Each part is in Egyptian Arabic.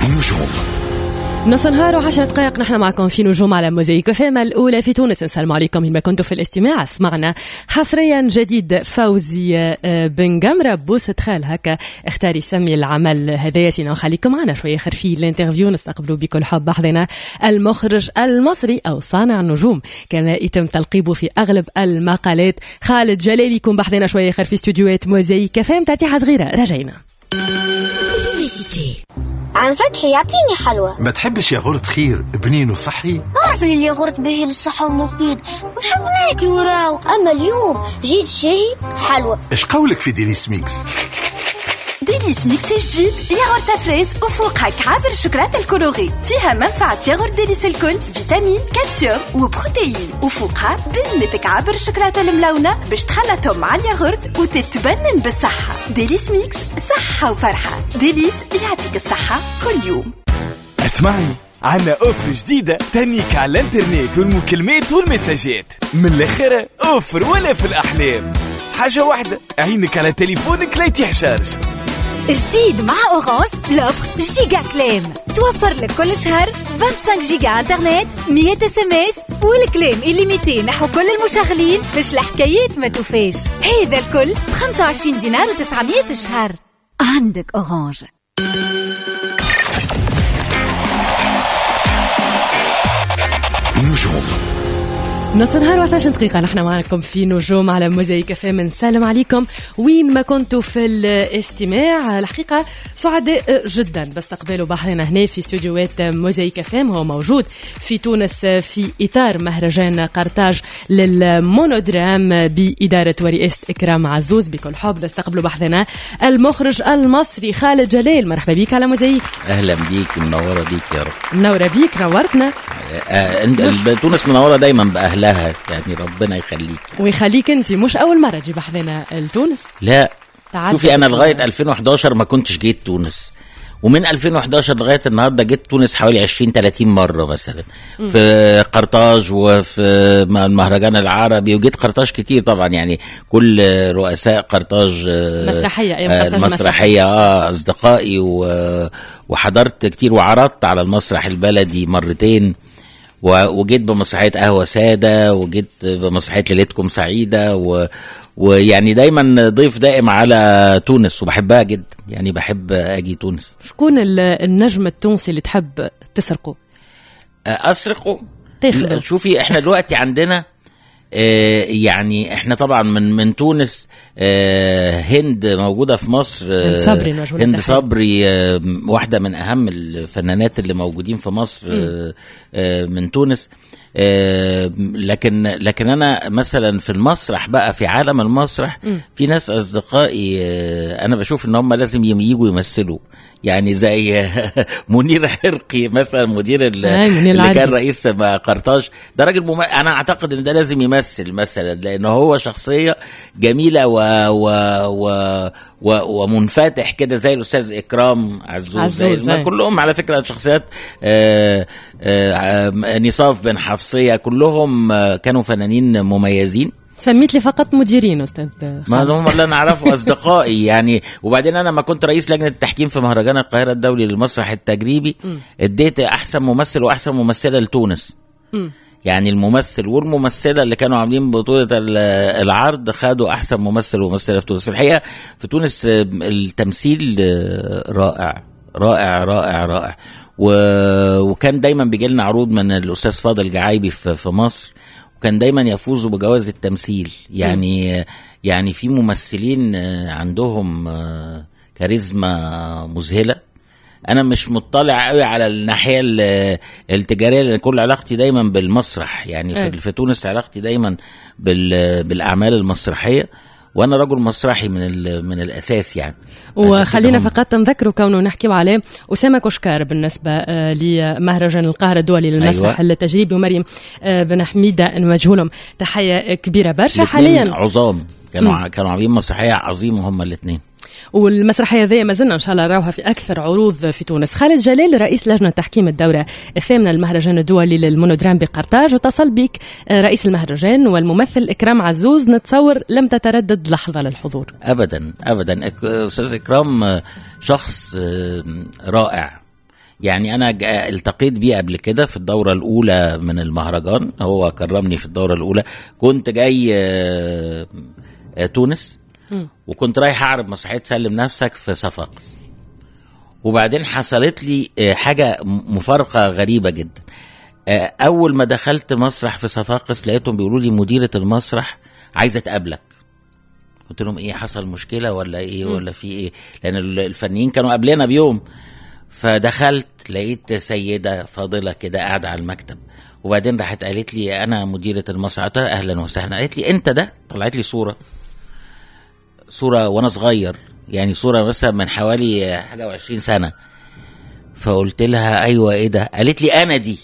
نجوم نص نهار وعشرة دقائق نحن معكم في نجوم على موزايك فيما الأولى في تونس نسلم عليكم ما كنتوا في الاستماع اسمعنا حصريا جديد فوزي آه، بن جمرة بوسة خال هكا اختار يسمي العمل هذايا سينا خليكم معنا شوية خير في الانترفيو نستقبلوا بكل حب بحضنا المخرج المصري أو صانع النجوم كما يتم تلقيبه في أغلب المقالات خالد جلال يكون بحضنا شوية خير في استوديوهات موزايك فهم ترتيحة صغيرة رجعنا عم فتحي يعطيني حلوى ما تحبش ياغورت خير بنين وصحي أعرف اللي الياغورت باهي للصحة ومفيد ونحب ناكل وراو أما اليوم جيت شاهي حلوى اش قولك في ديليس ميكس ديليس ميكس جديد ياغورت فريز وفوقها كعاب الشوكولاتة الكولوري فيها منفعة ياغورت ديليس الكل فيتامين كالسيوم وبروتيين وفوقها بنة كعاب الشوكولاتة الملونة باش تخلطهم مع الياغورت وتتبنن بالصحة ديليس ميكس صحة وفرحة ديليس يعطيك الصحة كل يوم اسمعني عنا اوفر جديدة تنيك على الانترنت والمكالمات والمساجات من الاخر اوفر ولا في الاحلام حاجة واحدة عينك على تليفونك لا يتيح شارج جديد مع اورانج لوفر جيجا كلام توفر لك كل شهر 25 جيجا انترنت 100 اس ام اس والكلام الليميتي نحو كل المشغلين باش الحكايات ما توفاش هذا الكل ب 25 دينار و900 في الشهر عندك اورانج نجوم نص نهار و12 دقيقة نحن معكم في نجوم على موزايك اف ام نسلم عليكم وين ما كنتوا في الاستماع الحقيقة سعداء جدا باستقباله بحرنا هنا في استوديوهات موزايك اف ام هو موجود في تونس في إطار مهرجان قرطاج للمونودرام بإدارة ورئاسة إكرام عزوز بكل حب نستقبلوا بحرنا المخرج المصري خالد جلال مرحبا بك على موزايك اهلا بيك منوره بيك يا رب منورة بيك نورتنا آه إن- تونس منوره دايما باهلها يعني ربنا يخليك ويخليك انت مش اول مره تجي بحذنا لتونس لا تعدت شوفي انا السنة. لغايه 2011 ما كنتش جيت تونس ومن 2011 لغايه النهارده جيت تونس حوالي 20 30 مره مثلا في قرطاج وفي المهرجان العربي وجيت قرطاج كتير طبعا يعني كل رؤساء قرطاج آه، مسرحية، أيام آه، قرطاج المسرحيه اه اصدقائي و- وحضرت كتير وعرضت على المسرح البلدي مرتين و- وجيت بمسرحيه قهوه ساده وجيت بمسرحيه ليلتكم سعيده و... ويعني دايما ضيف دائم على تونس وبحبها جدا يعني بحب اجي تونس شكون ال- النجم التونسي اللي تحب تسرقه اسرقه تاخده. لا، شوفي احنا دلوقتي عندنا آه، يعني احنا طبعا من من تونس آه، هند موجوده في مصر آه، هند صبري نوجه لها هند تحية. صبري آه، واحده من اهم الفنانات اللي موجودين في مصر آه، آه، من تونس آه، لكن لكن انا مثلا في المسرح بقى في عالم المسرح في ناس اصدقائي آه، انا بشوف ان هم لازم يم- يجوا يمثلوا يعني زي منير حرقي مثلا مدير ال- أي، منير اللي العربي. كان رئيس ما- قرطاج ده راجل مم... انا اعتقد ان ده لازم يمثل مثلا لانه هو شخصيه جميله و... و... و... و... ومنفتح كده زي الاستاذ اكرام عزوز, عزوز، زي ما أي. كلهم على فكره شخصيات آه... آه... نصاف بن حفصيه كلهم آه، كانوا فنانين مميزين سميت لي فقط مديرين استاذ ما خالد. هم اللي انا اعرفه اصدقائي يعني وبعدين انا ما كنت رئيس لجنه التحكيم في مهرجان القاهره الدولي للمسرح التجريبي اديت احسن ممثل واحسن ممثله لتونس مم. يعني الممثل والممثله اللي كانوا عاملين بطوله ال- العرض خدوا احسن ممثل وممثله في تونس الحقيقه في تونس آه، التمثيل آه، رائع رائع رائع رائع و... وكان دايما بيجي لنا عروض من الاستاذ فاضل جعايبي في, في مصر وكان دايما يفوزوا بجوائز التمثيل يعني يعني في ممثلين آه، عندهم آه، كاريزما مذهله انا مش مطلع قوي على الناحيه ال- التجاريه لان كل علاقتي دايما بالمسرح يعني أه. في, في تونس علاقتي دايما بال بالاعمال المسرحيه وانا رجل مسرحي من ال- من الاساس يعني عشان وخلينا كده هم- فقط نذكروا كونه نحكيو عليه أسامة كشكار بالنسبة آه، لمهرجان القاهرة الدولي للمسرح أيوة. التجريبي ومريم آه، بن حميدة نوجه لهم تحية كبيرة برشا الاتنين حاليا عظام كانوا مم. ع- كانوا عاملين مسرحيه عظيمه هم الاثنين والمسرحية ذي ما زلنا إن شاء الله نراوها في أكثر عروض في تونس خالد جلال رئيس لجنة تحكيم الدورة الثامنة المهرجان الدولي للمونودرام بقرطاج واتصل بك آه، رئيس المهرجان والممثل إكرام عزوز نتصور لم تتردد لحظة للحضور ابدا ابدا إك- استاذ اكرام آه، شخص آه، رائع يعني انا جا- التقيت بيه قبل كده في الدوره الاولى من المهرجان هو كرمني في الدوره الاولى كنت جاي آه، آه، تونس وكنت رايح اعرض مسرحيه سلم نفسك في صفاقس وبعدين حصلت لي آه، حاجه م- مفارقه غريبه جدا آه، اول ما دخلت مسرح في صفاقس لقيتهم بيقولوا لي مديره المسرح عايزه تقابلك قلت لهم ايه حصل مشكله ولا ايه ولا في ايه لان ال- الفنيين كانوا قبلنا بيوم فدخلت لقيت سيده فاضله كده قاعده على المكتب وبعدين راحت قالت لي انا مديره المسرح قلت لها اهلا وسهلا قالت لي انت ده طلعت لي صوره صوره وانا صغير يعني صوره مثلا من حوالي حاجه وعشرين سنه فقلت لها ايوه ايه ده قالت لي انا دي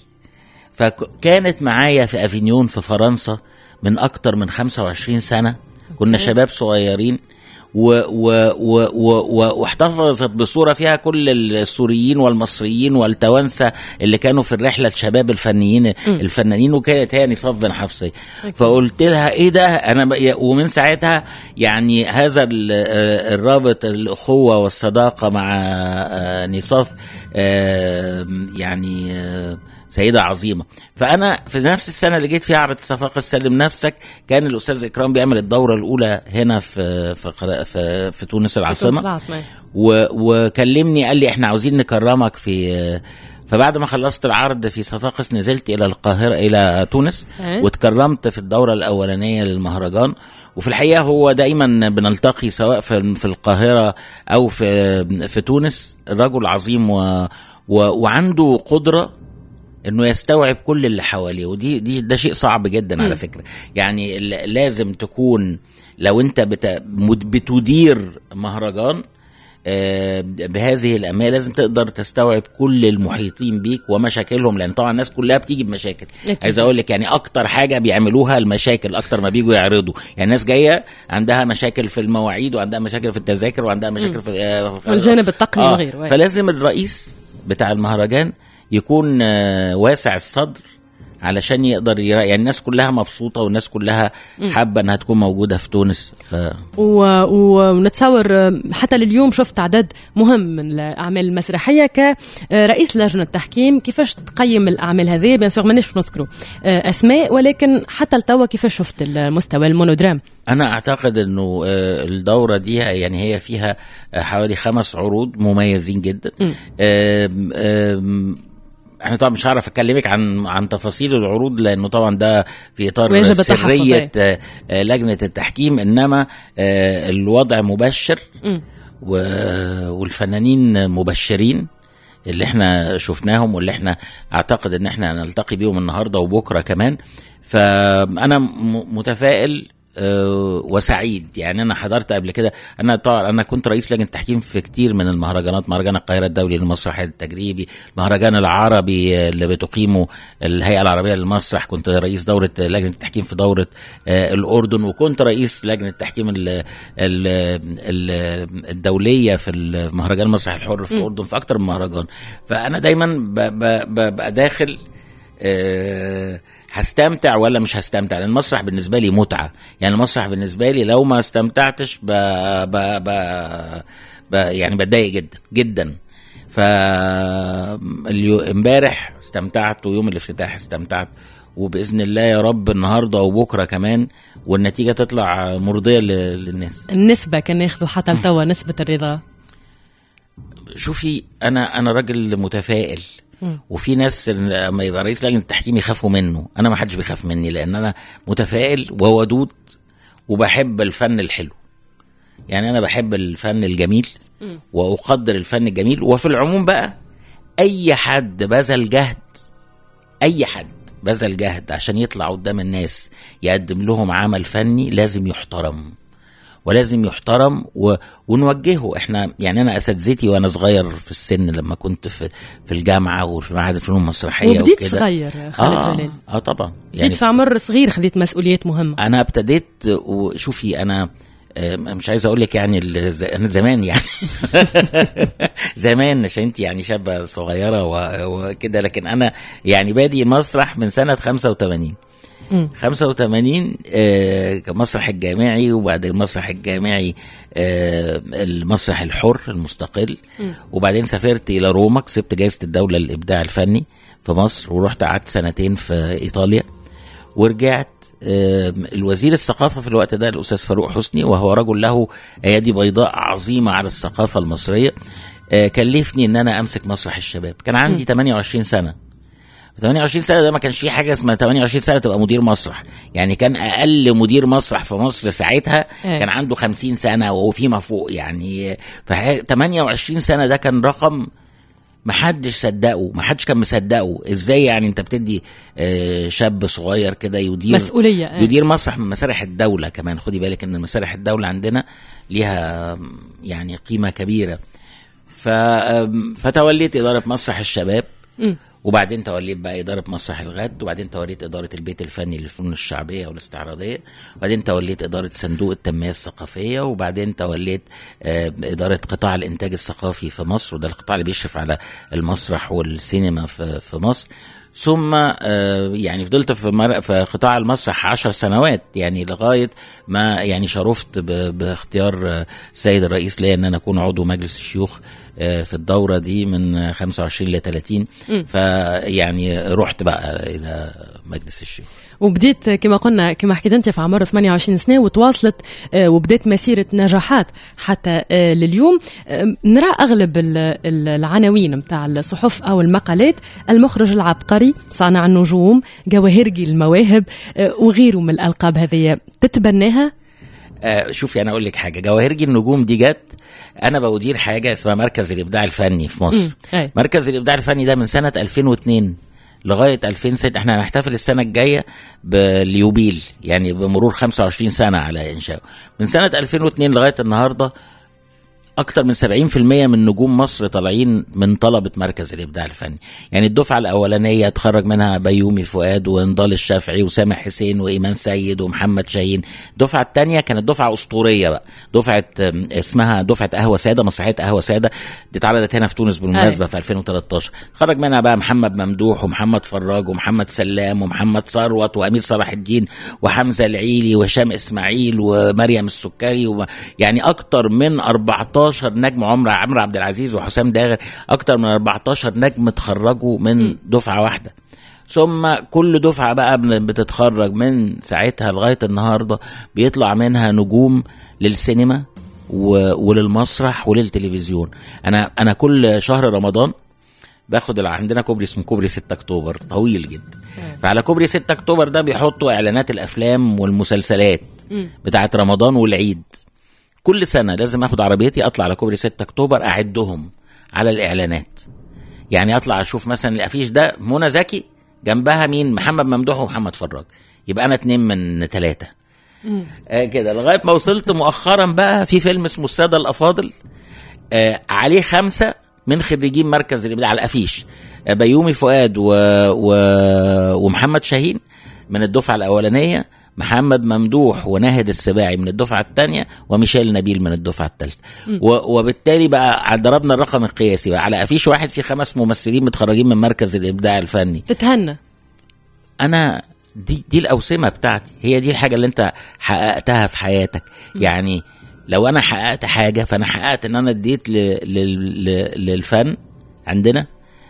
فكانت معايا في افينيون في فرنسا من اكتر من 25 سنه كنا شباب صغيرين و و و و و واحتفظت بصوره فيها كل السوريين والمصريين والتوانسه اللي كانوا في الرحله الشباب الفنيين الفنانين وكانت هي نصاف بن حفصي فقلت لها ايه ده انا ب- ومن ساعتها يعني هذا ال- آه، الرابط الاخوه والصداقه مع آه، نصاف آه، يعني آه، سيدة عظيمة فأنا في نفس السنة اللي جيت فيها أعرض صفاقة سلم نفسك كان الأستاذ إكرام بيعمل الدورة الأولى هنا في في قرا- في, في تونس العاصمة العاصمة و وكلمني قال لي احنا عاوزين نكرمك في فبعد ما خلصت العرض في صفاقس نزلت الى القاهره الى تونس أه. واتكرمت في الدوره الاولانيه للمهرجان وفي الحقيقه هو دايما بنلتقي سواء في في القاهره او في في تونس رجل عظيم و و وعنده قدره انه يستوعب كل اللي حواليه ودي دي ده شيء صعب جدا على فكره يعني ال- لازم تكون لو انت بت مد- بتدير مهرجان آه، بهذه الأمانة لازم تقدر تستوعب كل المحيطين بيك ومشاكلهم لأن طبعا الناس كلها بتيجي بمشاكل أكيد. عايز أقول لك يعني أكتر حاجة بيعملوها المشاكل أكتر ما بيجوا يعرضوا يعني الناس جاية عندها مشاكل في المواعيد وعندها مشاكل في التذاكر وعندها مشاكل في آه، في- والجانب التقني آه، وغيره. فلازم الرئيس بتاع المهرجان يكون آه، واسع الصدر علشان يقدر يرا... يعني الناس كلها مبسوطه والناس كلها حابه انها تكون موجوده في تونس ف و... ونتصور آه، حتى لليوم شفت عدد مهم من الاعمال المسرحيه كرئيس لجنه التحكيم كيفاش تقيم الاعمال هذه بيان سور مانيش نذكروا آه، اسماء ولكن حتى لتوا كيفاش شفت المستوى المونودرام انا اعتقد انه آه، الدوره دي يعني هي فيها آه، حوالي خمس عروض مميزين جدا آم، آم، احنا طبعا مش هعرف اكلمك عن عن تفاصيل العروض لانه طبعا ده في اطار واجب التحفظ، سريه أي. آه، آه، لجنه التحكيم انما آه، الوضع مبشر مم. و- والفنانين مبشرين اللي احنا شفناهم واللي احنا اعتقد ان احنا نلتقي بيهم النهارده وبكره كمان فانا م- متفائل آه، وسعيد يعني انا حضرت قبل كده انا طبعا انا كنت رئيس لجنه تحكيم في كتير من المهرجانات مهرجان القاهره الدولي للمسرح التجريبي المهرجان العربي اللي بتقيمه الهيئه العربيه للمسرح كنت رئيس دوره لجنه التحكيم في دوره آه، الاردن وكنت رئيس لجنه التحكيم ال ال ال الدوليه في مهرجان المسرح الحر في الاردن في اكتر من مهرجان فانا دايما ب- ب- ببقى داخل آه، هستمتع ولا مش هستمتع لان المسرح بالنسبه لي متعه يعني المسرح بالنسبه لي لو ما استمتعتش ب ب ب ب يعني بتضايق جدا جدا ف اليو- امبارح استمتعت ويوم الافتتاح استمتعت وباذن الله يا رب النهارده وبكره كمان والنتيجه تطلع مرضيه ل- للناس النسبه كان ياخذوا حتى لتوا نسبه الرضا شوفي انا انا راجل متفائل وفي ناس لما يبقى رئيس لجنه التحكيم يخافوا منه انا ما حدش بيخاف مني لان انا متفائل وودود وبحب الفن الحلو يعني انا بحب الفن الجميل واقدر الفن الجميل وفي العموم بقى اي حد بذل جهد اي حد بذل جهد عشان يطلع قدام الناس يقدم لهم عمل فني لازم يحترم ولازم يحترم و... ونوجهه احنا يعني انا اساتذتي وانا صغير في السن لما كنت في في الجامعه وفي معهد الفنون المسرحيه وبديت وكده صغير خالد آه جلال اه طبعا بديت في عمر صغير خذيت مسؤوليات مهمه انا ابتديت وشوفي انا آه، مش عايز اقول لك يعني ال- ز- انا زمان يعني زمان عشان انت يعني شابه صغيره و- وكده لكن انا يعني بادي مسرح من سنه 85 مم. 85 آه، كمسرح الجامعي وبعد المسرح الجامعي آه، المسرح الحر المستقل وبعدين سافرت الى روما كسبت جائزه الدوله للابداع الفني في مصر ورحت قعدت سنتين في ايطاليا ورجعت آم، الوزير الثقافة في الوقت ده الأستاذ فاروق حسني وهو رجل له أيادي بيضاء عظيمة على الثقافة المصرية آه، كلفني إن أنا أمسك مسرح الشباب كان عندي 28 سنة 28 سنه ده ما كانش في حاجه اسمها 28 سنه تبقى مدير مسرح يعني كان اقل مدير مسرح في مصر ساعتها إيه. كان عنده 50 سنه وفيما فوق يعني ف 28 سنه ده كان رقم ما حدش صدقه ما حدش كان مصدقه ازاي يعني انت بتدي آه، شاب صغير كده يدير مسؤولية، إيه. يدير مسرح من مسارح الدوله كمان خدي بالك ان مسارح الدوله عندنا ليها يعني قيمه كبيره ف آم، فتوليت اداره مسرح الشباب مم. وبعدين توليت بقى إدارة مسرح الغد وبعدين توليت إدارة البيت الفني للفنون الشعبية والاستعراضية وبعدين توليت إدارة صندوق التنمية الثقافية وبعدين توليت آه، إدارة قطاع الإنتاج الثقافي في مصر وده القطاع اللي بيشرف على المسرح والسينما في, في مصر ثم آه، يعني فضلت في, مر... في قطاع المسرح عشر سنوات يعني لغاية ما يعني شرفت ب... باختيار آه، السيد الرئيس ليا ان انا اكون عضو مجلس الشيوخ آه، في الدورة دي من 25 ل 30 فيعني رحت بقى الى مجلس الشيوخ وبديت كما قلنا كما حكيت انت في عمر 28 سنه وتواصلت آه، وبدات مسيره نجاحات حتى آه، لليوم آه، نرى اغلب ال- ال- العناوين نتاع الصحف او المقالات المخرج العبقري صانع النجوم جواهرجي المواهب آه، وغيره من الالقاب هذه تتبناها آه، شوفي انا اقول لك حاجه جواهرجي النجوم دي جت انا بودير حاجه اسمها مركز الابداع الفني في مصر مم، أي. مركز الابداع الفني ده من سنه 2002 لغايه 2006 احنا هنحتفل السنه الجايه باليوبيل يعني بمرور 25 سنه على انشائه من سنه 2002 لغايه النهارده اكتر من 70% من نجوم مصر طالعين من طلبه مركز الابداع الفني يعني الدفعه الاولانيه اتخرج منها بيومي فؤاد ونضال الشافعي وسامح حسين وايمان سيد ومحمد شاهين الدفعه الثانيه كانت دفعه اسطوريه بقى دفعه آم، اسمها دفعه قهوه ساده مسرحيه قهوه ساده دي اتعرضت هنا في تونس بالمناسبه في 2013 خرج منها بقى محمد ممدوح ومحمد فراج ومحمد سلام ومحمد ثروت وامير صلاح الدين وحمزه العيلي وهشام اسماعيل ومريم السكري و... يعني اكتر من 14 نجم عمر عمرو عبد العزيز وحسام داغر اكتر من 14 نجم اتخرجوا من دفعه واحده ثم كل دفعه بقى بن- بتتخرج من ساعتها لغايه النهارده بيطلع منها نجوم للسينما و... وللمسرح وللتلفزيون انا انا كل شهر رمضان باخد الع- عندنا كوبري اسمه كوبري 6 اكتوبر طويل جدا فعلى كوبري 6 اكتوبر ده بيحطوا اعلانات الافلام والمسلسلات بتاعت رمضان والعيد كل سنه لازم اخد عربيتي اطلع على كوبري 6 اكتوبر اعدهم على الاعلانات يعني اطلع اشوف مثلا الافيش ده منى زكي جنبها مين محمد ممدوح ومحمد فراج يبقى انا اتنين من ثلاثه آه كده لغايه ما وصلت مؤخرا بقى في فيلم اسمه الساده الافاضل آه عليه خمسه من خريجين مركز الابداع على الافيش آه بيومي فؤاد و... و... ومحمد شاهين من الدفعه الاولانيه محمد ممدوح وناهد السباعي من الدفعه الثانيه وميشيل نبيل من الدفعه الثالثه و... وبالتالي بقى ضربنا الرقم القياسي بقى على افيش واحد في خمس ممثلين متخرجين من مركز الابداع الفني تتهنى انا دي دي الاوسمه بتاعتي هي دي الحاجه اللي انت حققتها في حياتك يعني لو انا حققت حاجه فانا حققت ان انا اديت ل... ل... ل... للفن عندنا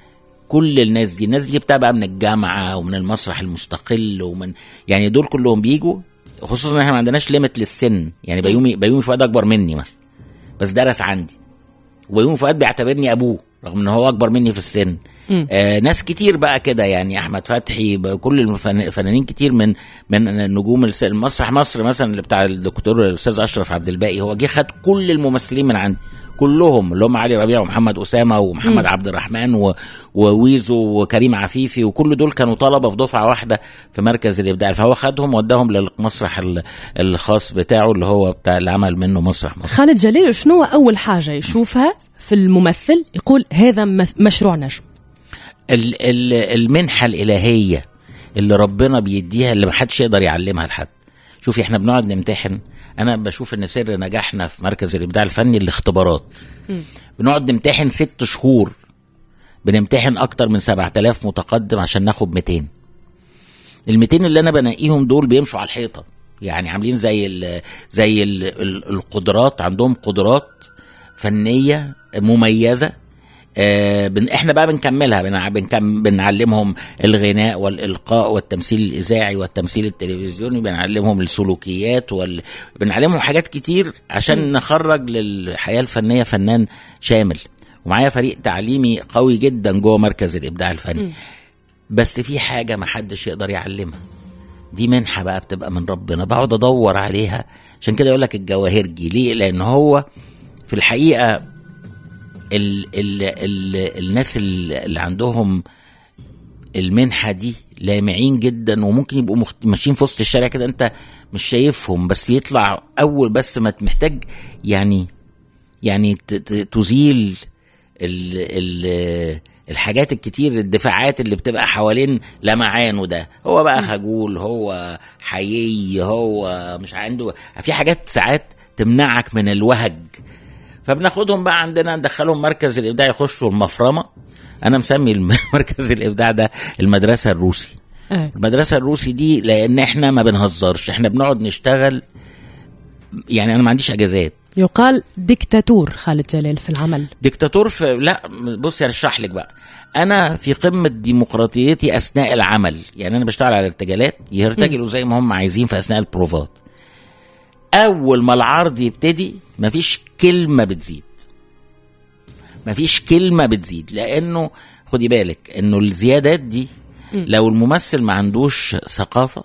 كل الناس دي الناس دي جبتها بقى من الجامعه ومن المسرح المستقل ومن يعني دول كلهم بيجوا خصوصا ان احنا ما عندناش ليميت للسن يعني بيومي بيومي فؤاد اكبر مني مثلا بس درس عندي وبيومي فؤاد بيعتبرني ابوه رغم ان هو اكبر مني في السن آه ناس كتير بقى كده يعني احمد فتحي ب- كل الفنانين كتير من من نجوم الس- المسرح مصر مثلا اللي بتاع الدكتور الاستاذ اشرف عبد الباقي هو جه خد كل الممثلين من عندي كلهم اللي هم علي ربيع ومحمد اسامه ومحمد عبد الرحمن و... وويزو وكريم عفيفي وكل دول كانوا طلبه في دفعه واحده في مركز الابداع فهو خدهم وداهم للمسرح ال- الخاص بتاعه اللي هو بتاع اللي عمل منه مسرح مصر خالد جليل شنو اول حاجه يشوفها في الممثل يقول هذا مث- مشروع نجم ال- ال- المنحه الالهيه اللي ربنا بيديها اللي محدش يقدر يعلمها لحد شوفي احنا بنقعد نمتحن انا بشوف ان سر نجاحنا في مركز الابداع الفني الاختبارات بنقعد نمتحن ست شهور بنمتحن اكتر من 7000 متقدم عشان ناخد 200 ال 200 اللي انا بنقيهم دول بيمشوا على الحيطه يعني عاملين زي ال زي ال ال القدرات عندهم قدرات فنيه مميزه آه بن احنا بقى بنكملها بنع- بنكم بنعلمهم الغناء والالقاء والتمثيل الاذاعي والتمثيل التلفزيوني بنعلمهم السلوكيات وال... بنعلمهم حاجات كتير عشان نخرج للحياه الفنيه فنان شامل ومعايا فريق تعليمي قوي جدا جوه مركز الابداع الفني بس في حاجه ما حدش يقدر يعلمها دي منحه بقى بتبقى من ربنا بقعد ادور عليها عشان كده يقول لك الجواهرجي ليه لان هو في الحقيقه ال ال ال الناس ال- اللي عندهم المنحه دي لامعين جدا وممكن يبقوا مخت... ماشيين في وسط الشارع كده انت مش شايفهم بس يطلع اول بس ما ت- محتاج يعني يعني ت- ت- تزيل ال ال الحاجات الكتير الدفاعات اللي بتبقى حوالين لمعانه ده هو بقى خجول هو حيي هو مش عنده في حاجات ساعات تمنعك من الوهج فبناخدهم بقى عندنا ندخلهم مركز الابداع يخشوا المفرمه انا مسمي الم- مركز الابداع ده المدرسه الروسي آه. المدرسه الروسي دي لان احنا ما بنهزرش احنا بنقعد نشتغل يعني انا ما عنديش اجازات يقال ديكتاتور خالد جلال في العمل ديكتاتور في لا بصي اشرح لك بقى انا في قمه ديمقراطيتي اثناء العمل يعني انا بشتغل على ارتجالات يرتجلوا زي ما هم عايزين في اثناء البروفات اول ما العرض يبتدي مفيش كلمه بتزيد مفيش كلمه بتزيد لانه خدي بالك انه الزيادات دي لو الممثل ما عندوش ثقافه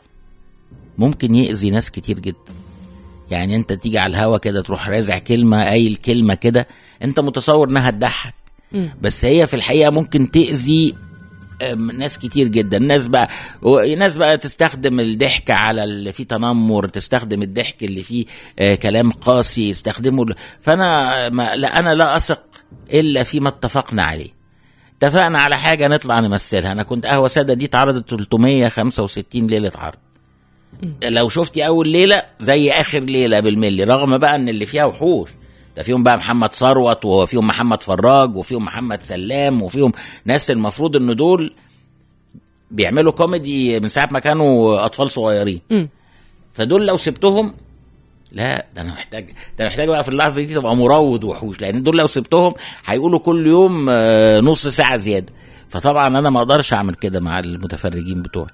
ممكن يأذي ناس كتير جدا يعني انت تيجي على الهوا كده تروح رازع كلمه قايل كلمه كده انت متصور انها تضحك بس هي في الحقيقه ممكن تاذي أم، ناس كتير جدا ناس بقى و- ناس بقى تستخدم الضحك على اللي فيه تنمر تستخدم الضحك اللي فيه آه كلام قاسي يستخدمه ل- فانا ما لا انا لا اثق الا فيما اتفقنا عليه اتفقنا على حاجه نطلع نمثلها انا كنت قهوه ساده دي اتعرضت 365 ليله عرض لو شفتي اول ليله زي اخر ليله بالملي رغم بقى ان اللي فيها وحوش ده فيهم بقى محمد ثروت وفيهم محمد فراج وفيهم محمد سلام وفيهم ناس المفروض ان دول بيعملوا كوميدي من ساعه ما كانوا اطفال صغيرين مم. فدول لو سبتهم لا ده انا محتاج ده محتاج بقى في اللحظه دي تبقى مروض وحوش لان دول لو سبتهم هيقولوا كل يوم آه، نص ساعه زياده فطبعا انا ما اقدرش اعمل كده مع المتفرجين بتوعي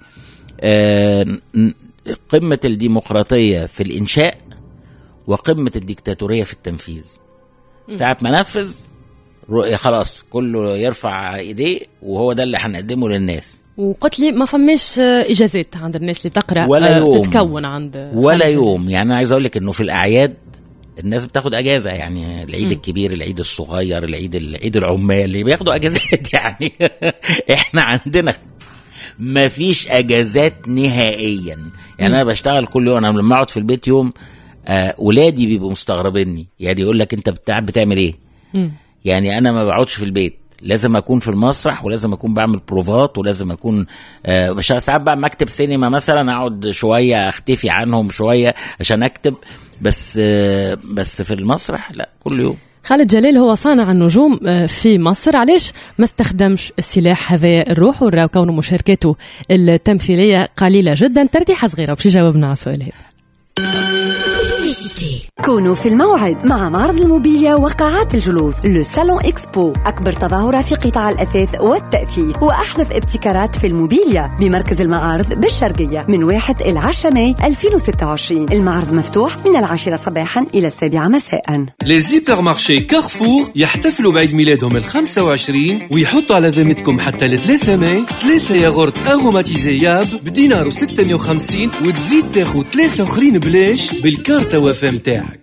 آه، ن- قمه الديمقراطيه في الانشاء وقمه الديكتاتوريه في التنفيذ ساعه ما نفذ رؤية خلاص كله يرفع ايديه وهو ده اللي هنقدمه للناس وقلت لي ما فماش آه، اجازات عند الناس اللي تقرا ولا آه، يوم. تتكون عند ولا خالد جلال. يوم يعني انا عايز اقول لك انه في الاعياد الناس بتاخد اجازه يعني العيد الكبير العيد الصغير العيد العيد العمال اللي بياخدوا اجازات يعني احنا عندنا ما فيش اجازات نهائيا يعني انا بشتغل كل يوم انا لما اقعد في البيت يوم آه ولادي بيبقوا مستغربيني يعني يقول لك انت بتاع بتعمل ايه مم. يعني انا ما بقعدش في البيت لازم اكون في المسرح ولازم اكون بعمل بروفات ولازم اكون آه بشتغل ساعات بقى مكتب سينما مثلا اقعد شويه اختفي عنهم شويه عشان اكتب بس آه بس في المسرح لا كل يوم خالد جلال هو صانع النجوم آه، في مصر علاش ما استخدمش السلاح هذا الروح وراه كونه مشاركاته التمثيليه قليله جدا ترتيحه صغيره باش يجاوبنا على السؤال هذا كونوا في الموعد مع معرض الموبيليا وقاعات الجلوس لو سالون اكسبو أكبر تظاهرة في قطاع الأثاث والتأثير وأحدث ابتكارات في الموبيليا بمركز المعارض بالشرقية من 1 إلى 10 ماي 2026 المعرض مفتوح من العاشرة صباحا إلى السابعة مساء لي زيبر مارشي كارفور يحتفلوا بعيد ميلادهم ال 25 ويحطوا على ذمتكم حتى ل 3 ماي ثلاثة ياغورت اروماتيزي ياب بدينار و650 وتزيد تاخذ ثلاثة اخرين بلاش بالكارتة وفا متاعك